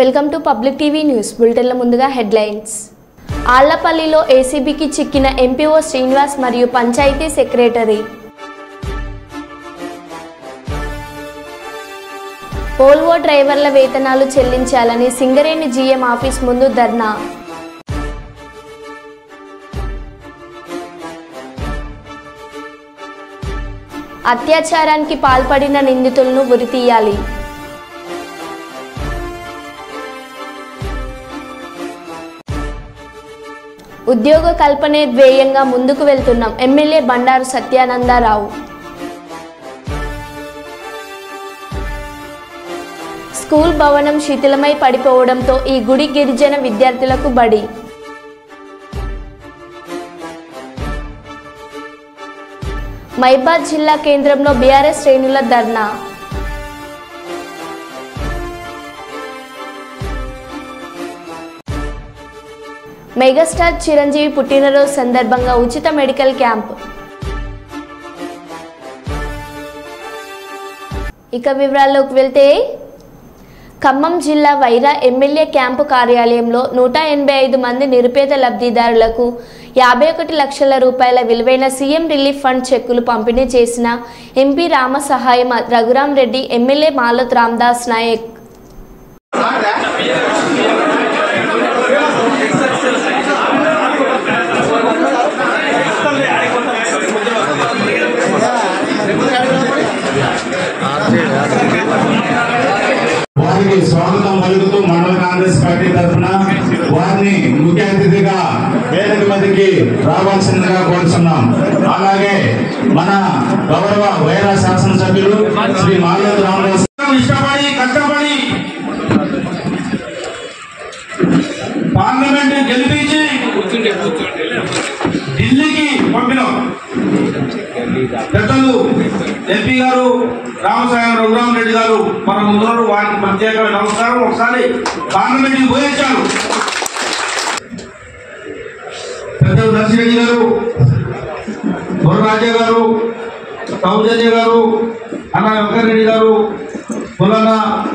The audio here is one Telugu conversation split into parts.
Welcome to Public TV news బులెటిన్ల ముందుగా హెడ్లైన్స్ ఆళ్లపల్లిలో ఏసీబీకి చిక్కిన ఎంపీఓ శ్రీనివాస్ మరియు పంచాయతీ సెక్రటరీ ఓల్వో డ్రైవర్ల వేతనాలు చెల్లించాలని సింగరేణి జీఎం ఆఫీస్ ముందు ధర్నా అత్యాచారానికి పాల్పడిన నిందితులను ఉరితీయాలి ఉద్యోగ కల్పనే ధ్యేయంగా ముందుకు వెళ్తున్నాం ఎమ్మెల్యే బండారు సత్యానందరావు స్కూల్ భవనం శిథిలమై పడిపోవడంతో ఈ గుడి గిరిజన విద్యార్థులకు బడి మైబాద్ జిల్లా కేంద్రంలో బీఆర్ఎస్ శ్రేణుల ధర్నా మెగాస్టార్ చిరంజీవి పుట్టినరోజు సందర్భంగా ఉచిత మెడికల్ క్యాంప్ ఇక వివరాల్లోకి వెళ్తే ఖమ్మం జిల్లా వైరా ఎమ్మెల్యే క్యాంపు కార్యాలయంలో నూట ఎనభై ఐదు మంది నిరుపేద లబ్ధిదారులకు యాభై ఒకటి లక్షల రూపాయల విలువైన సీఎం రిలీఫ్ ఫండ్ చెక్కులు పంపిణీ చేసిన ఎంపీ రామ సహాయం రఘురాం రెడ్డి ఎమ్మెల్యే మాలత్ రామ్దాస్ నాయక్ వారికి స్వాగతం పలుకుతూ మండల కాంగ్రెస్ పార్టీ తరఫున వారిని ముఖ్య అతిథిగా వేదిక మీదకి రావాల్సిందిగా కోరుతున్నాం అలాగే మన గౌరవ వైరా శాసనసభ్యులు శ్రీ మాల్యత్ రామదాస్ ఇష్టపడి కష్టపడి పార్లమెంట్ గెలిపించి ఢిల్లీకి పంపినాం పెద్దలు ఎంపీ గారు రామసాయం రఘురామ రెడ్డి గారు మన ముందు వారికి ప్రత్యేకమైన నమస్కారం ఒకసారి పార్లమెంట్ పోయించారు పెద్దలు నర్సిరెడ్డి గారు బొర్రాజయ్య గారు సౌజన్య గారు అన్న వెంకటరెడ్డి గారు పులన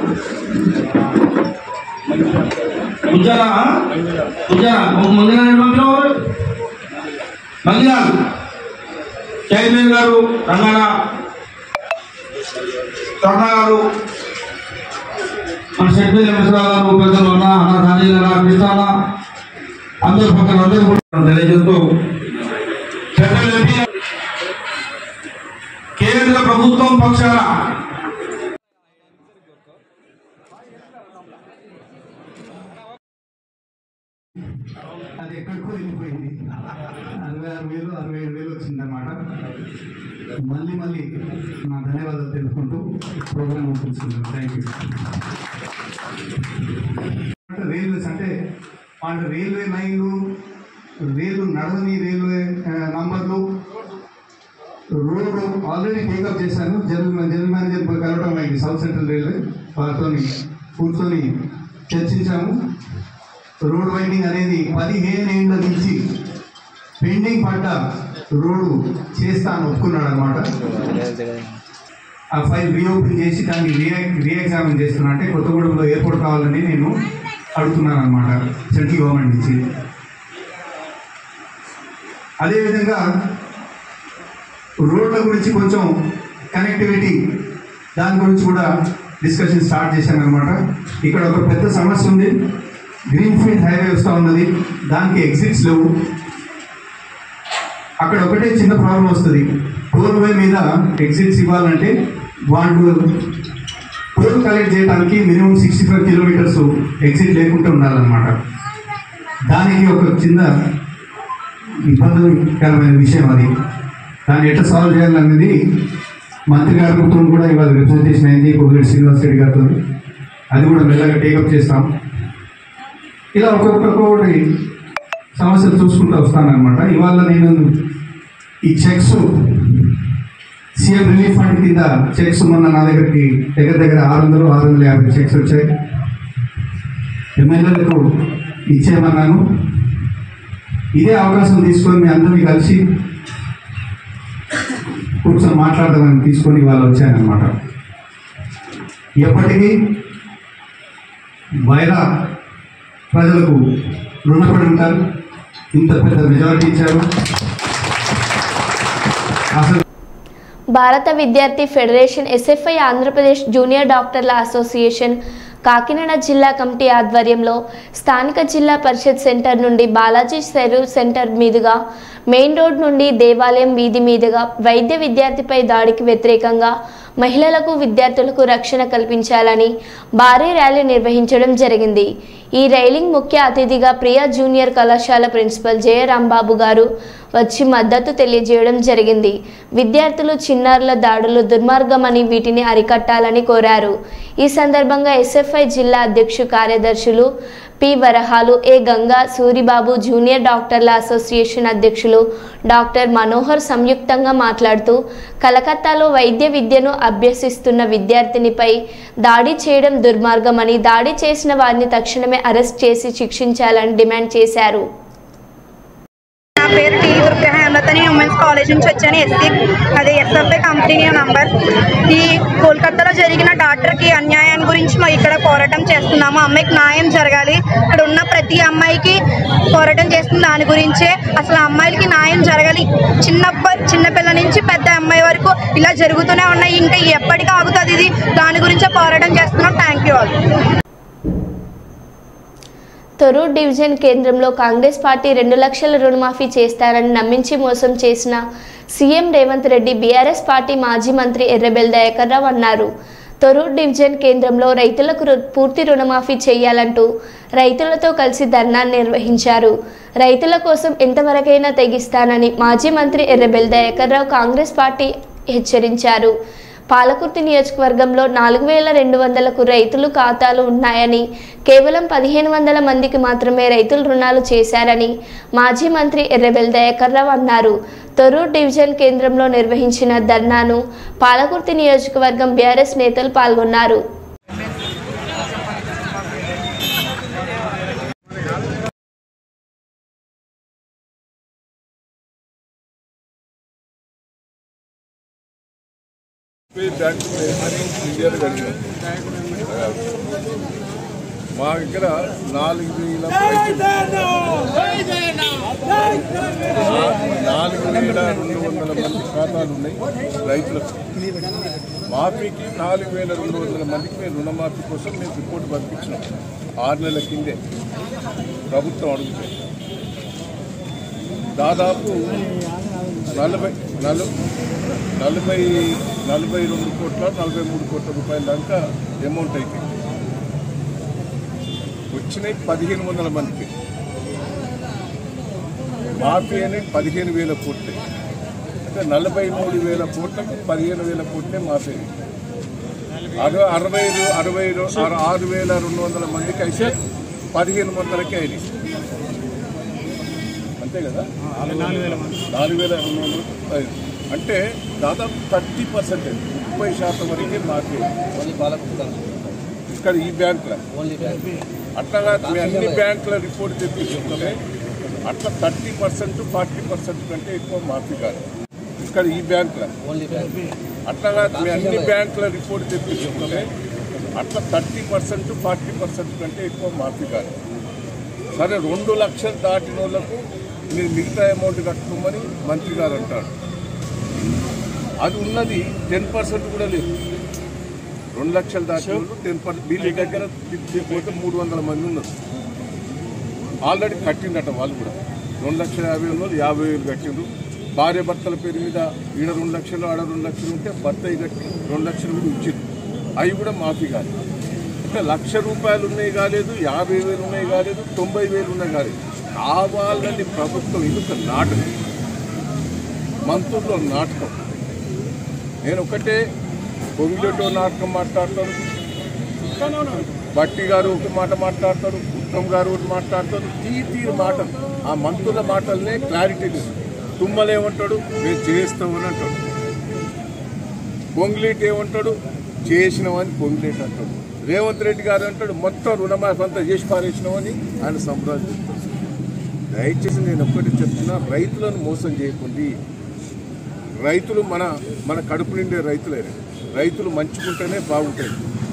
ఉజ్జన ఉజ్జన మందిరా పంపినవారు మందిరాలు చైర్మన్ గారు రంగన స్వర్ణ గారు మన షెడ్పీ వెంకటరావు గారు పెద్దలు అన్న అన్న రాజయ్య గారు కృష్ణ అందరూ పక్కన అందరూ కూడా తెలియజేస్తూ పెద్దలు ఎంపీ కేంద్ర ప్రభుత్వం పక్షాన అది ఎక్కడికో వెళ్ళిపోయింది అరవై ఆరు వేలు అరవై ఏడు వేలు వచ్చిందన్నమాట మళ్ళీ మళ్ళీ నా ధన్యవాదాలు తెలుపుకుంటూ ప్రోగ్రామ్ ముగించుకుంటాను థ్యాంక్ యూ అంటే రైల్వేస్ అంటే అంటే రైల్వే లైన్లు రైలు నడవని రైల్వే ఆ, నంబర్లు రోడ్ ఆల్రెడీ టేకప్ చేశాను జనరల్ జనరల్ మేనేజర్ పోయి కలవడం అయింది సౌత్ సెంట్రల్ రైల్వే వారితో కూర్చొని చర్చించాము రోడ్ వైండింగ్ అనేది పదిహేను ఏళ్ళ నుంచి పెండింగ్ పడ్డ రోడ్డు చేస్తాను ఒప్పుకున్నాడు అనమాట ఆ ఫైల్ రీఓపెన్ చేసి దాన్ని రియా రీఎగ్జామిన్ చేస్తున్నా అంటే కొత్తగూడెంలో ఎయిర్పోర్ట్ కావాలని నేను అడుగుతున్నాను అనమాట సెంట్రల్ గవర్నమెంట్ నుంచి అదేవిధంగా రోడ్ల గురించి కొంచెం కనెక్టివిటీ దాని గురించి కూడా డిస్కషన్ స్టార్ట్ చేశాను అనమాట ఇక్కడ ఒక పెద్ద సమస్య ఉంది గ్రీన్ ఫీల్డ్ హైవే వస్తూ ఉన్నది దానికి ఎగ్జిట్స్ లేవు అక్కడ ఒకటే చిన్న ప్రాబ్లం వస్తుంది టోల్ వే మీద ఎగ్జిట్స్ ఇవ్వాలంటే వాళ్ళు టోల్ కలెక్ట్ చేయడానికి minimum sixty five kilometres exit లేకుండా ఉండాలన్నమాట దానికి ఒక చిన్న ఇబ్బందికరమైన విషయం అది దాన్ని ఎట్లా సాల్వ్ చేయాలనేది మంత్రి గారితో కూడా ఇవాళ రిప్రజెంటేషన్ అయింది కోవిడ్ శ్రీనివాస్ రెడ్డి గారితో అది కూడా మెల్లగా టేకప్ చేస్తాం ఇలా ఒక్కొక్కటి సమస్యలు చూసుకుంటూ వస్తానన్నమాట ఇవాళ నేను ఈ చెక్స్ సీఎం రిలీఫ్ ఫండ్ కింద చెక్స్ మొన్న నా దగ్గరికి దగ్గర దగ్గర ఆరు వందలు ఆరు వందల యాభై చెక్స్ వచ్చాయి ఎమ్మెల్యేలకు ఇచ్చేయమన్నాను ఇదే అవకాశం తీసుకొని మీ అందరినీ కలిసి కూర్చొని మాట్లాడదామని తీసుకొని వాళ్ళు వచ్చానమాట ఎప్పటికీ వైరా ప్రజలకు రుణపడి ఉంటారు ఇంత పెద్ద మెజారిటీ ఇచ్చారు అసలు Bharata Vidyarthi federation SFI Andhra Pradesh junior డాక్టర్ల అసోసియేషన్ కాకినాడ జిల్లా కమిటీ ఆధ్వర్యంలో స్థానిక జిల్లా పరిషత్ సెంటర్ నుండి బాలాజీ సెరూర్ సెంటర్ మీదుగా మెయిన్ రోడ్ నుండి దేవాలయం వీధి మీదుగా వైద్య విద్యార్థిపై దాడికి వ్యతిరేకంగా మహిళలకు విద్యార్థులకు రక్షణ కల్పించాలని భారీ ర్యాలీ నిర్వహించడం జరిగింది ఈ రైలింగ్ ముఖ్య అతిథిగా ప్రియా జూనియర్ కళాశాల ప్రిన్సిపల్ జయరాంబాబు గారు వచ్చి మద్దతు తెలియజేయడం జరిగింది విద్యార్థులు చిన్నారుల దాడులు దుర్మార్గమని వీటిని అరికట్టాలని కోరారు ఈ సందర్భంగా ఎస్ఎఫ్ఐ జిల్లా అధ్యక్షు కార్యదర్శులు P Varahalu A Ganga Suribabu junior డాక్టర్ల అసోసియేషన్ అధ్యక్షులు డాక్టర్ మనోహర్ సంయుక్తంగా మాట్లాడుతూ కలకత్తాలో వైద్య విద్యను అభ్యసిస్తున్న విద్యార్థినిపై దాడి చేయడం దుర్మార్గమని దాడి చేసిన వారిని తక్షణమే అరెస్ట్ చేసి శిక్షించాలని డిమాండ్ చేశారు నా పేరు టీ దుర్గా హేమలత నేను ఉమెన్స్ కాలేజ్ నుంచి వచ్చాను ఎస్సీ అదే ఎస్ఎఫ్ఐ కంపెనీ నంబర్ ఈ కోల్కతాలో జరిగిన డాక్టర్కి అన్యాయం గురించి మా ఇక్కడ పోరాటం చేస్తున్నాము అమ్మాయికి న్యాయం జరగాలి ఇక్కడ ఉన్న ప్రతి అమ్మాయికి పోరాటం చేస్తుంది దాని గురించే అసలు అమ్మాయిలకి న్యాయం జరగాలి చిన్న చిన్నపిల్ల నుంచి పెద్ద అమ్మాయి వరకు ఇలా జరుగుతూనే ఉన్నాయి ఇంకా ఎప్పటికీ ఆగుతుంది ఇది దాని గురించే పోరాటం చేస్తున్నాం thank you all Thorrur division కేంద్రంలో కాంగ్రెస్ పార్టీ రెండు లక్షల రుణమాఫీ చేస్తారని నమ్మించి మోసం చేసిన CM Revanth Reddy BRS party మాజీ మంత్రి ఎర్రబెల్ దయాకర్రావు అన్నారు తొరూర్ డివిజన్ కేంద్రంలో రైతులకు రు- పూర్తి రుణమాఫీ చేయాలంటూ రైతులతో కలిసి ధర్నా నిర్వహించారు రైతుల కోసం ఎంతవరకైనా తెగిస్తానని మాజీ మంత్రి ఎర్రబెల్ దయాకర్రావు కాంగ్రెస్ పార్టీ హెచ్చరించారు పాలకుర్తి నియోజకవర్గంలో నాలుగు వేల రెండు వందలకు రైతులు ఖాతాలు ఉన్నాయని కేవలం పదిహేను వందల మందికి మాత్రమే రైతులు రుణాలు చేశారని మాజీ మంత్రి ఎర్రబెల్ దయాకర్రావు అన్నారు తొర్రూర్ డివిజన్ కేంద్రంలో నిర్వహించిన ధర్నాను పాలకుర్తి నియోజకవర్గం బీఆర్ఎస్ నేతలు పాల్గొన్నారు బ్యాంక్ ఇండియాలో కలిగిన మా దగ్గర నాలుగు వేల నా- నాలుగు వేల రెండు వందల మంది ఖాతాలు ఉన్నాయి రైతులకు మాఫీకి నాలుగు వేల రెండు వందల మందికి మేము రుణమాఫీ కోసం మేము రిపోర్ట్ పంపించినాం ఆరు నెలల కిందే ప్రభుత్వం అడుగుతుంది దాదాపు నలభై నలు నలభై నలభై రెండు కోట్ల నలభై మూడు కోట్ల రూపాయల దాకా అమౌంట్ అయిపోయింది వచ్చినాయి పదిహేను వందల మందికి మాఫీ అనేది పదిహేను వేల కోట్లు అంటే నలభై మూడు వేల కోట్లకు పదిహేను వేల కోట్లే మాఫీ అయింది. అరవై అరవై రు- అరవై రు- ఆరు- ఆరు వేల రెండు వందల మందికి అయితే పదిహేను వందలకే అయినాయి అంతే కదా నాలుగు వేల రెండు వందలు ఐదు. అంటే దాదాపు థర్టీ పర్సెంటేజ్ ముప్పై శాతం వరకే మాఫీ ఇక్కడ ఈ బ్యాంకుల అట్లాగా మీ అన్ని బ్యాంకుల రిపోర్ట్ తెప్పించుకుంటే అట్లా థర్టీ పర్సెంట్ ఫార్టీ పర్సెంట్ కంటే ఎక్కువ మాఫీ కాదు ఇక్కడ ఈ బ్యాంకుల అట్లాగా మీ అన్ని బ్యాంకుల రిపోర్ట్ తెప్పించుకుంటే అట్లా థర్టీ పర్సెంట్ ఫార్టీ పర్సెంట్ కంటే ఎక్కువ మాఫీ కాదు సరే రెండు లక్షలు దాటిన వాళ్ళకు మీరు మిగతా అమౌంట్ కట్టుకోమని మంత్రి గారు అంటారు అది ఉన్నది టెన్ పర్సెంట్ కూడా లేదు రెండు లక్షలు దాటిన వాళ్ళు టెన్ పర్సెంట్ వీళ్ళ దగ్గర పోతే మూడు వందల మంది ఉన్నారు ఆల్రెడీ కట్టిండట వాళ్ళు కూడా రెండు లక్షల యాభై ఉన్నారు యాభై వేలు కట్టిండ్రు భార్య భర్తల పేరు మీద ఈడ రెండు లక్షలు ఆడ రెండు లక్షలు ఉంటే భర్త కట్టి రెండు లక్షలు కూడా ఇచ్చింది అవి కూడా మాఫీ కాదు అంటే లక్ష రూపాయలు ఉన్నాయి కాలేదు యాభై వేలు ఉన్నాయి కాలేదు తొంభై వేలు ఉన్నాయి కాలేదు కావాలని ప్రభుత్వం ఇది ఒక నాటకం మంత్రుల్లో నాటకం నేను ఒకటే పొంగిలేటో నాటకం మాట్లాడతాను బట్టి గారు ఒక మాట మాట్లాడతారు ఉత్తమ్ గారు ఒకటి మాట్లాడతారు తీ తీరు మాటలు ఆ మంత్రుల మాటలనే క్లారిటీ లేదు తుమ్మలేమంటాడు మేము చేస్తామని అంటాడు పొంగిలేట్ ఏమంటాడు చేసినామని పొంగిలేట్ అంటాడు రేవంత్ రెడ్డి గారు అంటాడు మొత్తం రుణమాఫీ అంతా చేసి పారేసినామని ఆయన సంబరాలు చెప్తాడు దయచేసి నేను ఒక్కటి చెప్తున్నా రైతులను మోసం చేయకండి రైతులు మన మన కడుపు నిండే రైతులే రైతులు మంచుకుంటేనే బాగుంటాయి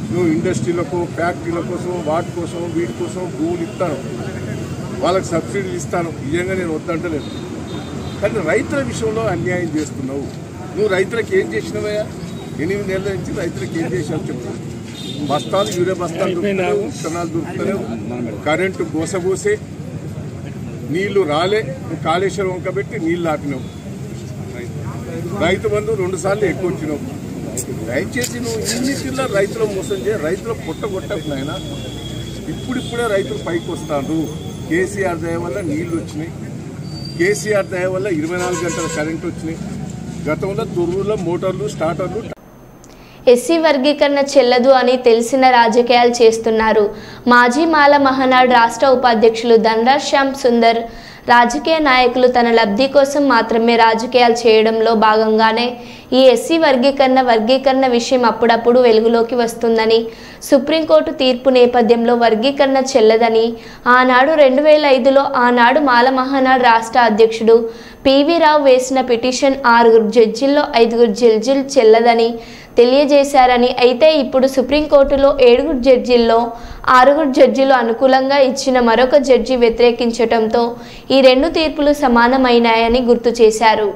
నువ్వు ఇండస్ట్రీలకు ఫ్యాక్టరీల కోసం వాటి కోసం వీటి కోసం భూములు ఇస్తాను వాళ్ళకి సబ్సిడీలు ఇస్తాను నిజంగా నేను వద్దంటలేదు కానీ రైతుల విషయంలో అన్యాయం చేస్తున్నావు నువ్వు రైతులకు ఏం చేసినవయ్యా ఎనిమిది నెలల నుంచి రైతులకు ఏం చేసావు చెప్పు బస్తాలు యూరియా బస్తాలు దొరుకుతలేవు విత్తనాలు దొరుకుతలేవు కరెంటు గోసగోసే నీళ్లు రాలే నువ్వు కాళేశ్వరం వంక పెట్టి నీళ్లు ఆపినావు రైతు బంధు రెండు సార్లు ఎక్కువ వచ్చినావు దయచేసి నువ్వు ఇన్నిటిలో రైతులు మోసం చేయ రైతులు పుట్టగొట్టకు నాయన ఇప్పుడిప్పుడే రైతులు పైకి వస్తాడు కేసీఆర్ దయ వల్ల నీళ్లు వచ్చినాయి కేసీఆర్ దయ వల్ల ఇరవై నాలుగు గంటల కరెంట్ వచ్చినాయి గతంలో తొర్రూరులో మోటార్లు స్టార్టర్లు ఎస్సీ వర్గీకరణ చెల్లదు అని తెలిసిన రాజకీయాలు చేస్తున్నారు మాజీ మాల మహానాడు రాష్ట్ర ఉపాధ్యక్షులు ధనరాజ్ శ్యామ్ సుందర్ రాజకీయ నాయకులు తన లబ్ధి కోసం మాత్రమే రాజకీయాలు చేయడంలో భాగంగానే ఈ ఎస్సీ వర్గీకరణ వర్గీకరణ విషయం అప్పుడప్పుడు వెలుగులోకి వస్తుందని సుప్రీంకోర్టు తీర్పు నేపథ్యంలో వర్గీకరణ చెల్లదని ఆనాడు రెండు వేల ఐదులో ఆనాడు మాల మహానాడు రాష్ట్ర అధ్యక్షుడు పివి రావు వేసిన పిటిషన్ ఆరుగురు జడ్జిల్లో ఐదుగురు జడ్జిలు చెల్లదని తెలియజేశారని అయితే ఇప్పుడు సుప్రీంకోర్టులో ఏడుగురు జడ్జిల్లో ఆరుగురు జడ్జిలు అనుకూలంగా ఇచ్చిన మరొక జడ్జి వ్యతిరేకించటంతో ఈ రెండు తీర్పులు సమానమైనాయని గుర్తు చేశారు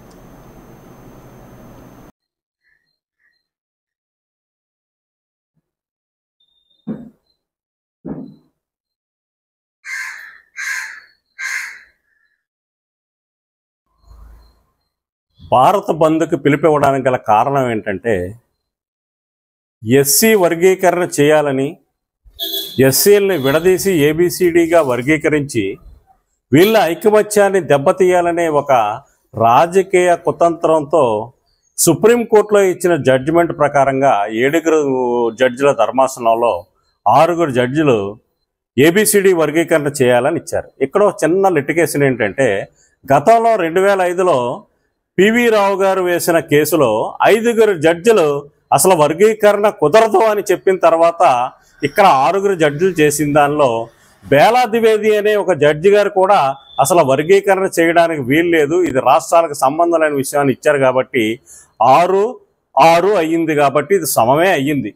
భారత బంద్కు పిలిపివ్వడానికి గల కారణం ఏంటంటే ఎస్సీ వర్గీకరణ చేయాలని ఎస్సీలని విడదీసి ఏబిసిడిగా వర్గీకరించి వీళ్ళ ఐకమత్యాన్ని దెబ్బతీయాలనే ఒక రాజకీయ కుతంత్రంతో సుప్రీంకోర్టులో ఇచ్చిన జడ్జిమెంట్ ప్రకారంగా ఏడుగురు జడ్జిల ధర్మాసనంలో ఆరుగురు జడ్జిలు ఏబిసిడి వర్గీకరణ చేయాలని ఇచ్చారు ఇక్కడ ఒక చిన్న లిటిగేషన్ ఏంటంటే గతంలో రెండు వేల ఐదులో పివి రావు గారు వేసిన కేసులో ఐదుగురు జడ్జిలు అసలు వర్గీకరణ కుదరదు అని చెప్పిన తర్వాత ఇక్కడ ఆరుగురు జడ్జిలు చేసిన దానిలో బేలా ద్వివేది అనే ఒక జడ్జి గారు కూడా అసలు వర్గీకరణ చేయడానికి వీలు లేదు ఇది రాష్ట్రాలకు సంబంధం లేని విషయాన్ని ఇచ్చారు కాబట్టి ఆరు ఆరు అయ్యింది కాబట్టి ఇది సమమే అయ్యింది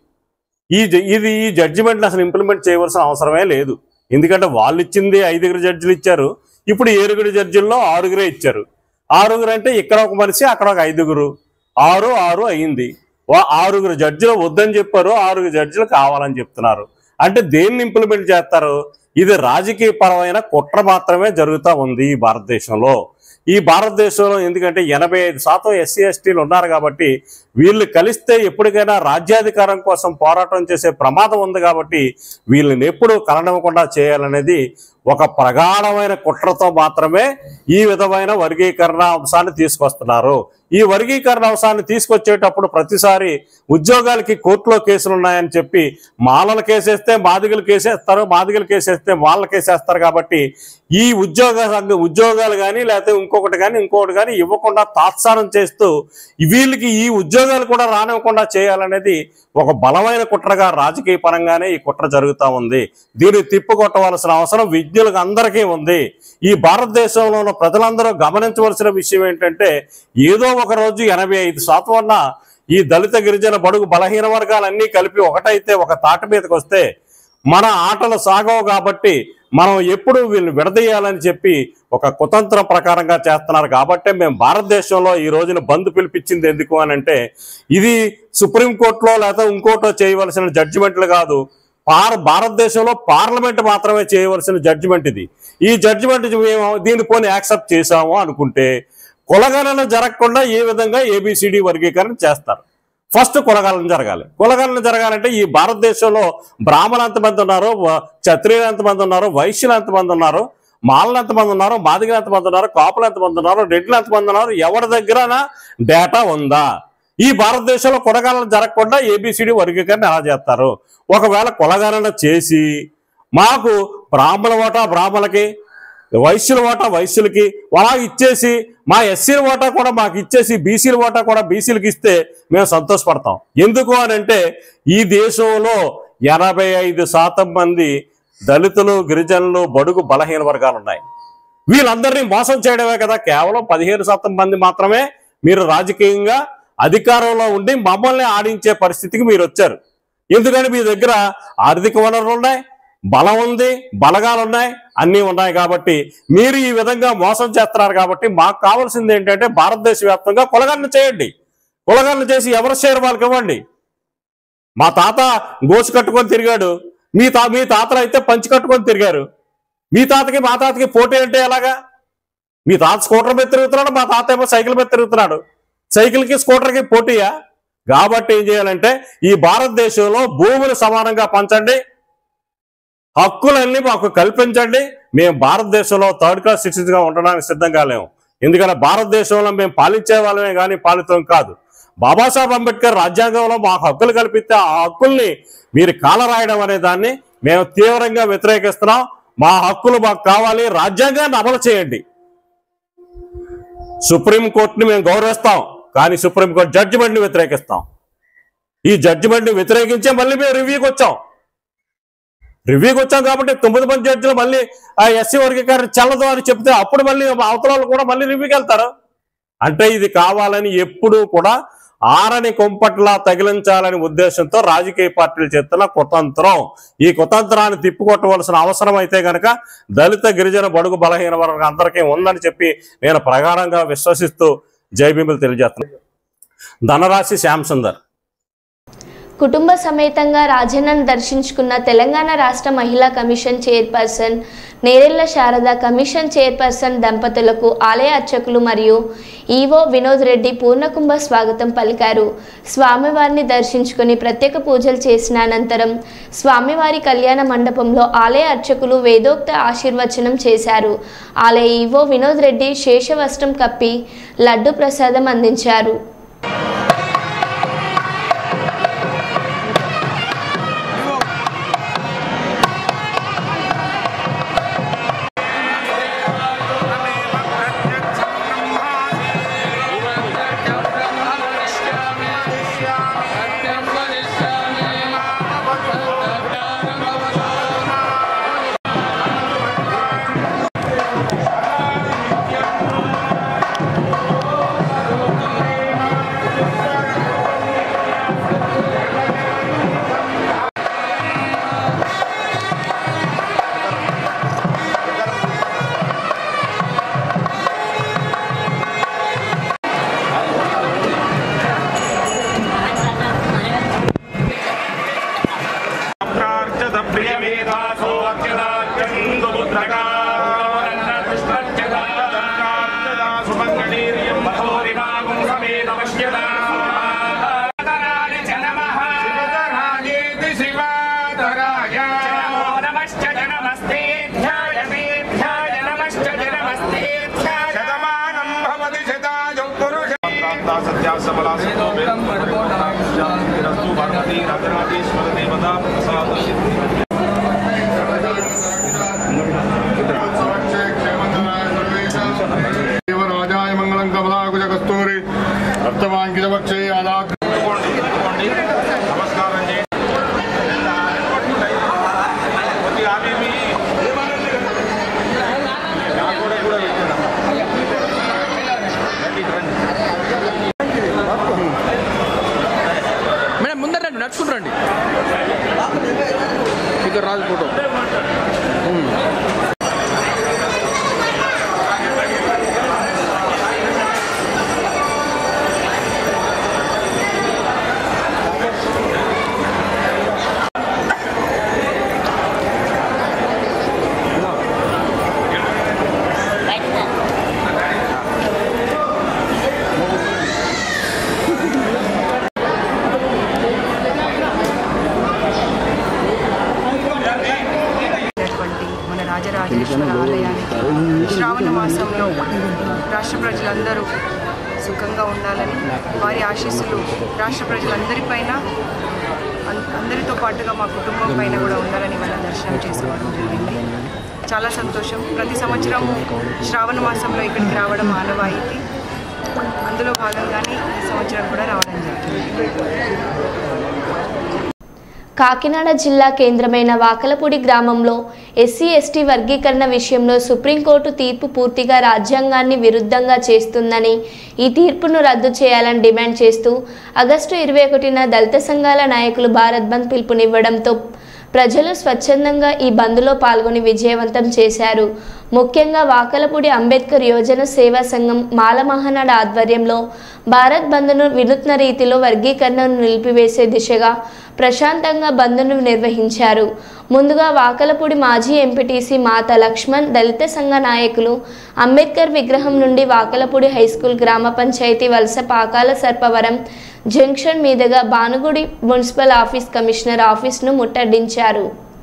ఈ జ- ఇది ఈ జడ్జిమెంట్ని అసలు ఇంప్లిమెంట్ చేయవలసిన అవసరమే లేదు ఎందుకంటే వాళ్ళు ఇచ్చింది ఐదుగురు జడ్జిలు ఇచ్చారు ఇప్పుడు ఏడుగురు జడ్జిల్లో ఆరుగురే ఇచ్చారు ఆరుగురు అంటే ఇక్కడ ఒక మనిషి అక్కడ ఒక ఐదుగురు ఆరు ఆరు అయ్యింది వా- ఆరుగురు జడ్జిలు వద్దని చెప్పారు ఆరుగురు జడ్జిలు కావాలని చెప్తున్నారు అంటే దేన్ని ఇంప్లిమెంట్ చేస్తారు ఇది రాజకీయ పరమైన కుట్ర మాత్రమే జరుగుతూ ఉంది ఈ భారతదేశంలో ఈ భారతదేశంలో ఎందుకంటే ఎనభై ఐదు శాతం ఎస్సీ ఎస్టీలు ఉన్నారు కాబట్టి వీళ్ళు కలిస్తే ఎప్పటికైనా రాజ్యాధికారం కోసం పోరాటం చేసే ప్రమాదం ఉంది కాబట్టి వీళ్ళని ఎప్పుడు కలనివ్వకుండా చేయాలనేది ఒక ప్రగాఢమైన కుట్రతో మాత్రమే ఈ విధమైన వర్గీకరణ అంశాన్ని తీసుకొస్తున్నారు ఈ వర్గీకరణ అంశాన్ని తీసుకొచ్చేటప్పుడు ప్రతిసారి ఉద్యోగాలకి కోర్టులో కేసులు ఉన్నాయని చెప్పి మాలలు కేసేస్తే మాదిగలు కేసేస్తారు మాదిగలు కేసేస్తే మాలలు కేసేస్తారు కాబట్టి ఈ ఉద్యోగ సంఘ- ఉద్యోగాలు కానీ లేకపోతే ఇంకొకటి కానీ ఇంకొకటి కానీ ఇవ్వకుండా తాత్సారం చేస్తూ వీళ్ళకి ఈ ఉద్యోగాలు కూడా రానివ్వకుండా చేయాలనేది ఒక బలమైన కుట్రగా రాజకీయ పరంగానే ఈ కుట్ర జరుగుతూ ఉంది దీన్ని తిప్పుకొట్టవలసిన అవసరం విజ్ఞులకు అందరికీ ఉంది ఈ భారతదేశంలో ఉన్న ప్రజలందరూ గమనించవలసిన విషయం ఏంటంటే ఏదో ఒక రోజు ఎనభై ఐదు శాతం అన్న ఈ దళిత గిరిజన బడుగు బలహీన వర్గాలన్నీ కలిపి ఒకటైతే ఒక తాటి మీదకి వస్తే మన ఆటలు సాగవు కాబట్టి మనం ఎప్పుడు వీళ్ళని విడదీయాలని చెప్పి ఒక కుతంత్రం ప్రకారంగా చేస్తున్నారు కాబట్టి మేము భారతదేశంలో ఈ రోజున బంద్ పిలిపించింది ఎందుకు అని అంటే ఇది సుప్రీంకోర్టులో లేదా ఇంకోటో చేయవలసిన జడ్జిమెంట్లు కాదు పార్ భారతదేశంలో పార్లమెంట్ మాత్రమే చేయవలసిన జడ్జిమెంట్ ఇది ఈ జడ్జిమెంట్ మేము దీన్ని పోనీ యాక్సెప్ట్ చేశాము అనుకుంటే కులగణన జరగకుండా ఏ విధంగా ఏబిసిడి వర్గీకరణ చేస్తారు ఫస్ట్ కులగణన జరగాలి కులగణన జరగాలంటే ఈ భారతదేశంలో బ్రాహ్మణులు ఎంతమంది ఉన్నారు వ- క్షత్రియులు ఎంతమంది ఉన్నారు వైశ్యులు ఎంతమంది ఉన్నారు మాలలు ఎంతమంది ఉన్నారు మాదిగలు ఎంతమంది ఉన్నారు కాపులు ఎంతమంది ఉన్నారు రెడ్లు ఎంతమంది ఉన్నారు ఎవరి దగ్గర డేటా ఉందా ఈ భారతదేశంలో కులగణన జరగకుండా ఏబిసిడి వర్గీకరణ ఎలా చేస్తారు ఒకవేళ కులగణన చేసి మాకు బ్రాహ్మణ ఓటా బ్రాహ్మణులకి వైశ్యుల ఓటా వైశ్యులకి అలా ఇచ్చేసి మా ఎస్సీల ఓటా కూడా మాకు ఇచ్చేసి బీసీల ఓటా కూడా బీసీలకు ఇస్తే మేము సంతోషపడతాం ఎందుకు అని అంటే ఈ దేశంలో ఎనభై ఐదు శాతం మంది దళితులు గిరిజనులు బడుగు బలహీన వర్గాలు ఉన్నాయి వీళ్ళందరినీ మోసం చేయడమే కదా కేవలం పదిహేను శాతం మంది మాత్రమే మీరు రాజకీయంగా అధికారంలో ఉండి మమ్మల్ని ఆడించే పరిస్థితికి మీరు వచ్చారు ఎందుకని మీ దగ్గర ఆర్థిక వనరులు ఉన్నాయి బలం ఉంది బలగాలు ఉన్నాయి అన్నీ ఉన్నాయి కాబట్టి మీరు ఈ విధంగా మోసం చేస్తున్నారు కాబట్టి మాకు కావాల్సింది ఏంటంటే భారతదేశ వ్యాప్తంగా కులగన్న చేయండి కులగన్న చేసి ఎవరి షేర్ వాళ్ళకి ఇవ్వండి మా తాత గోసు కట్టుకొని తిరిగాడు మీ తా మీ తాతలు అయితే పంచి కట్టుకొని తిరిగారు మీ తాతకి మా తాతకి పోటీ అంటే ఎలాగా మీ తాత స్కూటర్ మీద తిరుగుతున్నాడు మా తాత ఏమో సైకిల్ మీద తిరుగుతున్నాడు సైకిల్కి స్కూటర్కి పోటీయా కాబట్టి ఏం చేయాలంటే ఈ భారతదేశంలో భూములు సమానంగా పంచండి హక్కులన్నీ మాకు కల్పించండి మేము భారతదేశంలో థర్డ్ క్లాస్ సిటిజన్స్ గా ఉండడానికి సిద్ధంగా లేము ఎందుకంటే భారతదేశంలో మేము పాలించే వాళ్ళమే కానీ పాలితం కాదు బాబాసాహెబ్ అంబేద్కర్ రాజ్యాంగంలో మాకు హక్కులు కల్పిస్తే ఆ హక్కుల్ని మీరు కాలరాయడం అనే దాన్ని మేము తీవ్రంగా వ్యతిరేకిస్తున్నాం మా హక్కులు మాకు కావాలి రాజ్యాంగాన్ని అమలు చేయండి సుప్రీంకోర్టుని మేము గౌరవిస్తాం కానీ సుప్రీంకోర్టు జడ్జిమెంట్ని వ్యతిరేకిస్తాం ఈ జడ్జిమెంట్ని వ్యతిరేకించే మళ్ళీ మేము రివ్యూకి వచ్చాం రివ్యూకి వచ్చాం కాబట్టి తొమ్మిది మంది జడ్జిలు మళ్ళీ ఆ ఎస్సీ వర్గీకరణ చెల్లదు అని చెప్తే అప్పుడు మళ్ళీ అవతల వాళ్ళు కూడా మళ్ళీ రివ్యూకి వెళ్తారు అంటే ఇది కావాలని ఎప్పుడూ కూడా ఆరని కొంపట్లా తగిలించాలని ఉద్దేశంతో రాజకీయ పార్టీలు చేస్తున్న కుతంత్రం ఈ కుతంత్రాన్ని తిప్పికొట్టవలసిన అవసరం అయితే గనక దళిత గిరిజన బడుగు బలహీన వర్గం అందరికీ ఉందని చెప్పి నేను ప్రగాఢంగా విశ్వసిస్తూ జైబీములు తెలియజేస్తున్నాను ధనరాశి శ్యామ్ సుందర్ కుటుంబ సమేతంగా రాజన్నను దర్శించుకున్న తెలంగాణ రాష్ట్ర మహిళా commission chairperson Nerella Sharada commission chairperson దంపతులకు ఆలయ అర్చకులు మరియు ఈవో వినోద్ రెడ్డి పూర్ణకుంభ స్వాగతం పలికారు స్వామివారిని దర్శించుకుని ప్రత్యేక పూజలు చేసిన అనంతరం స్వామివారి కళ్యాణ మండపంలో ఆలయ అర్చకులు వేదోక్త ఆశీర్వచనం చేశారు ఆలయ ఈవో వినోద్ రెడ్డి శేషవస్త్రం కప్పి లడ్డు ప్రసాదం అందించారు శతమానం భవతి శతాయు పురుష రాజాయ మంగళం కమలాకుజ కస్తూరి రక్తవాంకిత పక్షే ఆదాగ్ర నమస్కారం చేయండి కొద్దిగా ఆపి మీ నాకు కూడా కూడా మేడం ముందర రండి నడుచుకుంటూ రండి ఇక్కడ రాజు ఫోటో ఉన్నటువంటి మన రాజరాజేశ్వర ఆలయానికి శ్రావణ మాసంలో రాష్ట్ర ప్రజలందరూ సుఖంగా ఉండాలని వారి ఆశీస్సులు రాష్ట్ర ప్రజలందరిపైన అన్- అందరితో పాటుగా మా కుటుంబం పైన కూడా ఉండాలని మన దర్శనం చేసుకోవడం జరిగింది చాలా సంతోషం ప్రతి సంవత్సరము శ్రావణ మాసంలో ఇక్కడికి రావడం ఆనవాయితీ అందులో భాగంగానే ఈ సంవత్సరం కూడా రావడం జరిగింది కాకినాడ జిల్లా కేంద్రమైన వాకలపూడి గ్రామంలో ఎస్సీ ఎస్టీ వర్గీకరణ విషయంలో సుప్రీంకోర్టు తీర్పు పూర్తిగా రాజ్యాంగాన్ని విరుద్ధంగా చేస్తుందని ఈ తీర్పును రద్దు చేయాలని డిమాండ్ చేస్తూ ఆగస్టు ఇరవై ఒకటిన దళిత సంఘాల నాయకులు భారత్ బంద్ పిలుపునివ్వడంతో ప్రజలు స్వచ్ఛందంగా ఈ బంద్లో పాల్గొని విజయవంతం చేశారు ముఖ్యంగా వాకలపూడి అంబేద్కర్ యోజన సేవా సంఘం మాల మహానాడు ఆధ్వర్యంలో భారత్ బంద్ను వినూత్న రీతిలో వర్గీకరణను నిలిపివేసే దిశగా ప్రశాంతంగా బంద్ను నిర్వహించారు ముందుగా వాకలపూడి మాజీ ఎంపీటీసీ మాత లక్ష్మణ్ దళిత సంఘ నాయకులు అంబేద్కర్ విగ్రహం నుండి వాకలపూడి హైస్కూల్ గ్రామ పంచాయతీ వలస పాకాల సర్పవరం జంక్షన్ మీదుగా భానుగుడి మున్సిపల్ ఆఫీస్ కమిషనర్ ఆఫీస్ను ముట్టడించారు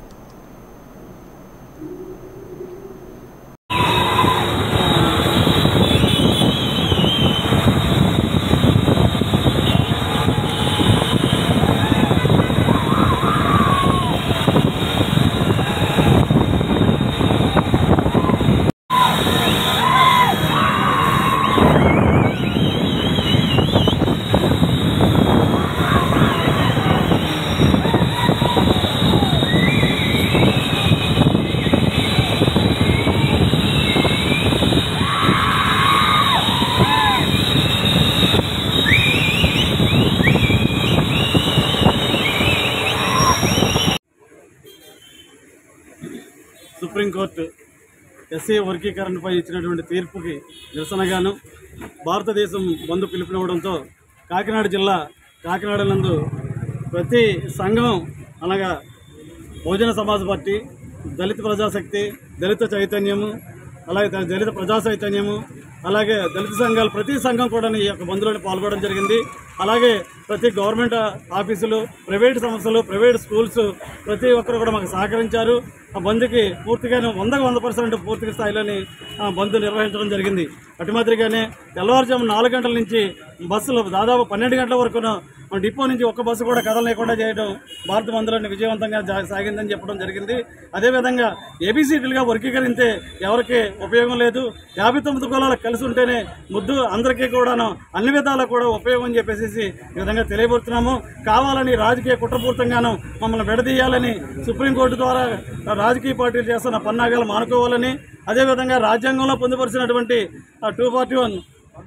సుప్రీంకోర్టు ఎస్సీ వర్గీకరణపై ఇచ్చినటువంటి తీర్పుకి నిరసనగాను భారతదేశం బంద్ పిలుపునివ్వడంతో కాకినాడ జిల్లా కాకినాడ నందు ప్రతి సంఘం అనగా బహుజన సమాజ్ పార్టీ దళిత ప్రజాశక్తి దళిత చైతన్యము అలాగే ద- దళిత ప్రజా చైతన్యము అలాగే దళిత సంఘాలు ప్రతి సంఘం కూడా ఈ యొక్క బంద్లో పాల్గొనడం జరిగింది అలాగే ప్రతి గవర్నమెంట్ ఆఫీసులు ప్రైవేట్ సంస్థలు ప్రైవేట్ స్కూల్స్ ప్రతి ఒక్కరు కూడా మాకు సహకరించారు ఆ బంద్కి పూర్తిగాను వందకు వంద పర్సెంట్ పూర్తి స్థాయిలోని ఆ బంద్ నిర్వహించడం జరిగింది అటు మాదిరిగానే తెల్లవారుజాము నాలుగు గంటల నుంచి బస్సులు దాదాపు పన్నెండు గంటల వరకును మన డిపో నుంచి ఒక్క బస్సు కూడా కదలలేకుండా చేయడం భారత బంద్లోని విజయవంతంగా జా- సాగిందని చెప్పడం జరిగింది అదేవిధంగా ఏబీసీటీలుగా వర్గీకరిస్తే ఎవరికి ఉపయోగం లేదు యాభై తొమ్మిది కులాలకు కలిసి ఉంటేనే ముద్దు అందరికీ కూడాను అన్ని విధాలా కూడా ఉపయోగం అని చెప్పేసి ఈ విధంగా తెలియబడుతున్నాము కావాలని రాజకీయ కుట్రపూర్తంగాను మమ్మల్ని విడదీయాలని సుప్రీంకోర్టు ద్వారా రాజకీయ పార్టీలు చేస్తున్న పన్నాగాలు మానుకోవాలని అదేవిధంగా రాజ్యాంగంలో పొందుపరిచినటువంటి two forty one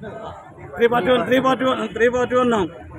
three forty one three forty one three forty one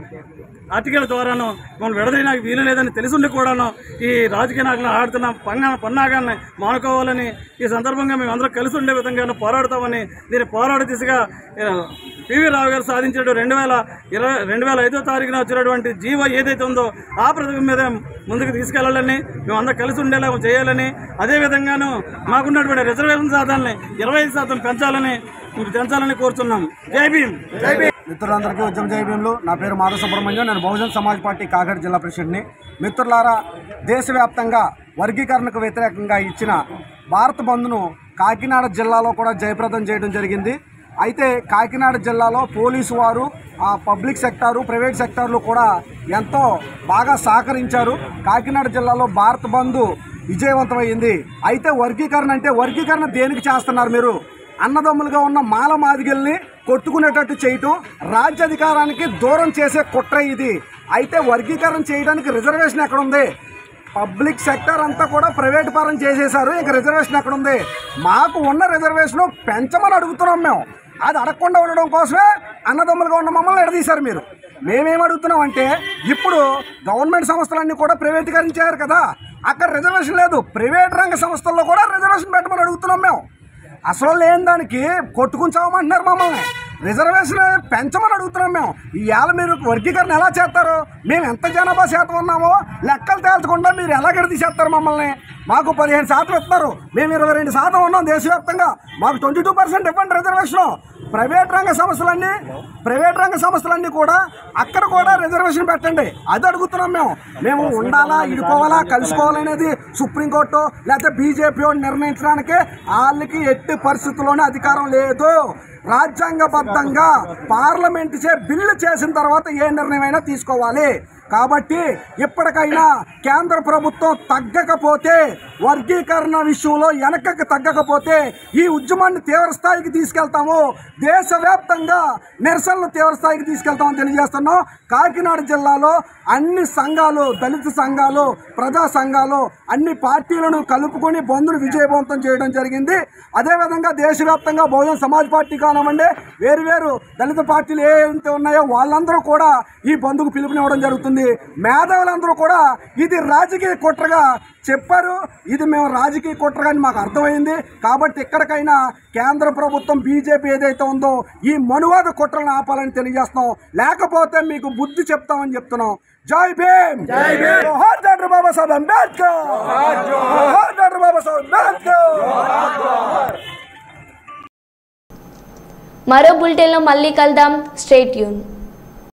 article ద్వారాను మనం విడదీయడానికి వీలు లేదని తెలిసిండి కూడాను ఈ రాజకీయ నాయకులను ఆడుతున్న పంగ పన్నాగాన్ని మానుకోవాలని ఈ సందర్భంగా మేము అందరం కలిసి ఉండే విధంగా పోరాడతామని దీని పోరాట దిశగా ఆ, పివి రావు గారు సాధించిన రెండు వేల ఇరవై రెండు వేల ఐదో తారీఖున వచ్చినటువంటి జీవో ఏదైతే ఉందో ఆ పథకం మీద ముందుకు తీసుకెళ్లాలని మేము అందరం కలిసి ఉండేలా చేయాలని అదేవిధంగాను మాకున్నటువంటి రిజర్వేషన్ శాతాన్ని ఇరవై ఐదు శాతం పెంచాలని పెంచాలని కోరుతున్నాం జై భీమ్ జై భీమ్ మిత్రులందరికీ ఉద్యమ జయభీములు నా పేరు మాధవ సుబ్రహ్మణ్యం నేను బహుజన్ సమాజ్ పార్టీ కాకినాడ జిల్లా ప్రెసిడెంట్ని మిత్రులారా దేశవ్యాప్తంగా వర్గీకరణకు వ్యతిరేకంగా ఇచ్చిన భారత్ బంద్ను కాకినాడ జిల్లాలో కూడా జయప్రదం చేయడం జరిగింది అయితే కాకినాడ జిల్లాలో పోలీసు వారు ఆ పబ్లిక్ సెక్టారు ప్రైవేట్ సెక్టార్లు కూడా ఎంతో బాగా సహకరించారు కాకినాడ జిల్లాలో భారత్ బంద్ విజయవంతమైంది అయితే వర్గీకరణ అంటే వర్గీకరణ దేనికి చేస్తున్నారు మీరు అన్నదమ్ములుగా ఉన్న మాల మాదిగల్ని కొట్టుకునేటట్టు చేయటం రాజ్యాధికారానికి దూరం చేసే కుట్ర ఇది అయితే వర్గీకరణ చేయడానికి రిజర్వేషన్ ఎక్కడ ఉంది పబ్లిక్ సెక్టర్ అంతా కూడా ప్రైవేట్ పరం చేసేశారు ఇంకా రిజర్వేషన్ ఎక్కడ ఉంది మాకు ఉన్న రిజర్వేషన్ పెంచమని అడుగుతున్నాం మేము అది అడగకుండా ఉండడం కోసమే అన్నదమ్ములుగా ఉన్న మమ్మల్ని ఎడదీశారు మీరు మేమేం అడుగుతున్నాం అంటే ఇప్పుడు గవర్నమెంట్ సంస్థలన్నీ కూడా ప్రైవేటీకరించారు కదా అక్కడ రిజర్వేషన్ లేదు ప్రైవేట్ రంగ సంస్థల్లో కూడా రిజర్వేషన్ పెట్టమని అడుగుతున్నాం మేము అసలు లేని దానికి కొట్టుకుని చావమంటున్నారు మమ్మల్ని రిజర్వేషన్ పెంచమని అడుగుతున్నాం మేము ఇవాళ మీరు వర్గీకరణ ఎలా చేస్తారు మేము ఎంత జనాభా శాతం ఉన్నామో లెక్కలు తేల్చకుండా మీరు ఎలా గడితీసేస్తారు మమ్మల్ని మాకు పదిహేను శాతం ఇస్తారు మేము ఇరవై రెండు శాతం ఉన్నాం దేశవ్యాప్తంగా మాకు ట్వంటీ టూ పర్సెంట్ ఇవ్వండి రిజర్వేషన్ ప్రైవేట్ రంగ సంస్థలన్నీ ప్రైవేట్ రంగ సంస్థలన్నీ కూడా అక్కడ కూడా రిజర్వేషన్ పెట్టండి అది అడుగుతున్నాం మేము మేము ఉండాలా ఇడుకోవాలా కలుసుకోవాలనేది సుప్రీంకోర్టు లేకపోతే బీజేపీ నిర్ణయించడానికి వాళ్ళకి ఎట్టి పరిస్థితుల్లోనే అధికారం లేదు రాజ్యాంగబద్ధంగా పార్లమెంట్ చే బిల్లు చేసిన తర్వాత ఏ నిర్ణయమైనా తీసుకోవాలి కాబట్టి ఇప్పటికైనా కేంద్ర ప్రభుత్వం తగ్గకపోతే వర్గీకరణ విషయంలో వెనకకి తగ్గకపోతే ఈ ఉద్యమాన్ని తీవ్ర స్థాయికి తీసుకెళ్తాము దేశవ్యాప్తంగా నిరసనలు తీవ్రస్థాయికి తీసుకెళ్తామని తెలియజేస్తున్నాం కాకినాడ జిల్లాలో అన్ని సంఘాలు దళిత సంఘాలు ప్రజా సంఘాలు అన్ని పార్టీలను కలుపుకొని బంద్ను విజయవంతం చేయడం జరిగింది అదేవిధంగా దేశవ్యాప్తంగా బహుజన్ సమాజ్ పార్టీ కానివ్వండి వేరు వేరు దళిత పార్టీలు ఏవైతే ఉన్నాయో వాళ్ళందరూ కూడా ఈ బంద్కు పిలుపునివ్వడం జరుగుతుంది మేధావులందరూ కూడా ఇది రాజకీయ కుట్రగా చెప్పారు ఇది మేము రాజకీయ కుట్రగా అని మాకు అర్థమైంది కాబట్టి ఎక్కడికైనా కేంద్ర ప్రభుత్వం బీజేపీ ఏదైతే ఉందో ఈ మనువాద కుట్రలను ఆపాలని తెలియజేస్తున్నాం లేకపోతే మీకు బుద్ధి చెప్తామని చెప్తున్నాం జై భీమ్ జై భీమ్ జోహార్ డాక్టర్ బాబాసాహెబ్ అంబేద్కర్ జోహార్ డాక్టర్ బాబాసాహెబ్ అంబేద్కర్ మరో బులెటిన్లో మళ్ళీ కలుద్దాం స్టేట్ యూన్